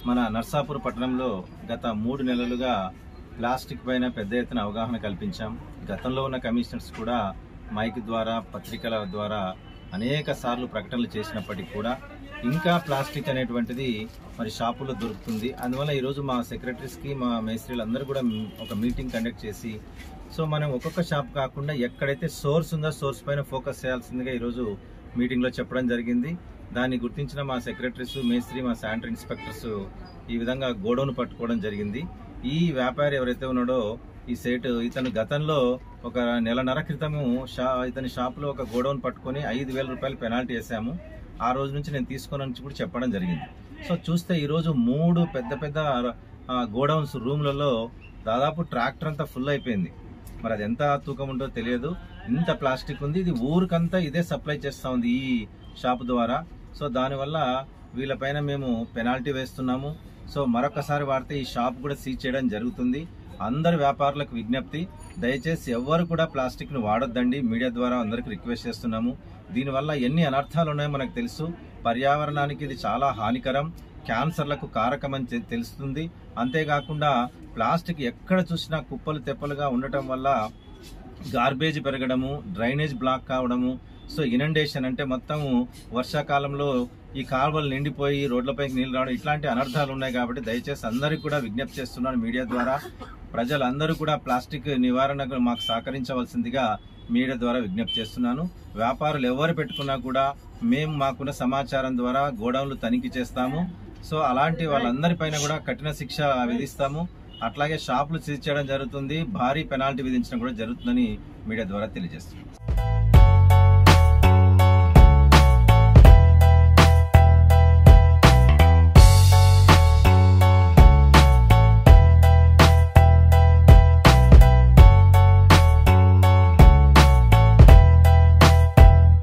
మన నర్సాపూర్ పట్టణంలో గత మూడు నెలలుగా ప్లాస్టిక్ పైన పెద్ద ఎత్తున అవగాహన కల్పించాం గతంలో ఉన్న కమిషనర్స్ కూడా మైక్ ద్వారా పత్రికల ద్వారా అనేక సార్లు ప్రకటనలు చేసినప్పటికీ కూడా ఇంకా ప్లాస్టిక్ అనేటువంటిది మరి షాపుల్లో దొరుకుతుంది అందువల్ల ఈరోజు మా సెక్రటరీస్కి మా మేస్త్రీలు అందరూ కూడా ఒక మీటింగ్ కండక్ట్ చేసి సో మనం ఒక్కొక్క షాప్ కాకుండా ఎక్కడైతే సోర్స్ ఉందో సోర్స్ పైన ఫోకస్ చేయాల్సిందిగా ఈరోజు మీటింగ్లో చెప్పడం జరిగింది దాన్ని గుర్తించిన మా సెక్రటరీస్ మేస్త్రి మా శానిటరీ ఇన్స్పెక్టర్స్ ఈ విధంగా గోడౌన్ పట్టుకోవడం జరిగింది ఈ వ్యాపారి ఎవరైతే ఉన్నాడో ఈ సేటు ఇతను గతంలో ఒక నెలన్నర క్రితము షా ఇతని షాపులో ఒక గోడౌన్ పట్టుకొని ఐదు వేల రూపాయలు పెనాల్టీ వేసాము ఆ రోజు నుంచి నేను తీసుకొని నుంచి కూడా చెప్పడం జరిగింది సో చూస్తే ఈరోజు మూడు పెద్ద పెద్ద ఆ, గోడౌన్స్ రూమ్లలో దాదాపు ట్రాక్టర్ అంతా ఫుల్ అయిపోయింది మరి అది ఎంత తూకం ఉందో తెలియదు ఇంత ప్లాస్టిక్ ఉంది ఇది ఊరికంతా ఇదే సప్లై చేస్తా ఉంది ఈ షాప్ ద్వారా సో దానివల్ల వీళ్ళపైన మేము పెనాల్టీ వేస్తున్నాము సో మరొకసారి వాడితే ఈ షాప్ కూడా సీజ్ చేయడం జరుగుతుంది అందరు వ్యాపారులకు విజ్ఞప్తి దయచేసి ఎవ్వరు కూడా ప్లాస్టిక్ ను వాడొద్దండి మీడియా ద్వారా అందరికి రిక్వెస్ట్ చేస్తున్నాము దీనివల్ల ఎన్ని అనర్థాలు ఉన్నాయో మనకు తెలుసు పర్యావరణానికి ఇది చాలా హానికరం క్యాన్సర్లకు కారకం అని తె- తెలుస్తుంది అంతేకాకుండా ప్లాస్టిక్ ఎక్కడ చూసినా కుప్పలు తెప్పలుగా ఉండటం వల్ల గార్బేజ్ పెరగడము డ్రైనేజ్ బ్లాక్ కావడము సో ఇనండేషన్ అంటే మొత్తము వర్షాకాలంలో ఈ కాలువలు నిండిపోయి రోడ్లపైకి నీళ్లు రావడం ఇట్లాంటి అనర్థాలు ఉన్నాయి కాబట్టి దయచేసి అందరికీ కూడా విజ్ఞప్తి చేస్తున్నాను మీడియా ద్వారా ప్రజలందరూ కూడా ప్లాస్టిక్ నివారణకు మాకు సహకరించవలసిందిగా మీడియా ద్వారా విజ్ఞప్తి చేస్తున్నాను వ్యాపారులు ఎవరు పెట్టుకున్నా కూడా మేము మాకున్న సమాచారం ద్వారా గోడౌన్లు తనిఖీ చేస్తాము సో అలాంటి వాళ్ళందరిపైన కూడా కఠిన శిక్ష విధిస్తాము అట్లాగే షాపులు సీజ్ చేయడం జరుగుతుంది భారీ పెనాల్టీ విధించడం కూడా జరుగుతుందని మీడియా ద్వారా తెలియజేస్తున్నాం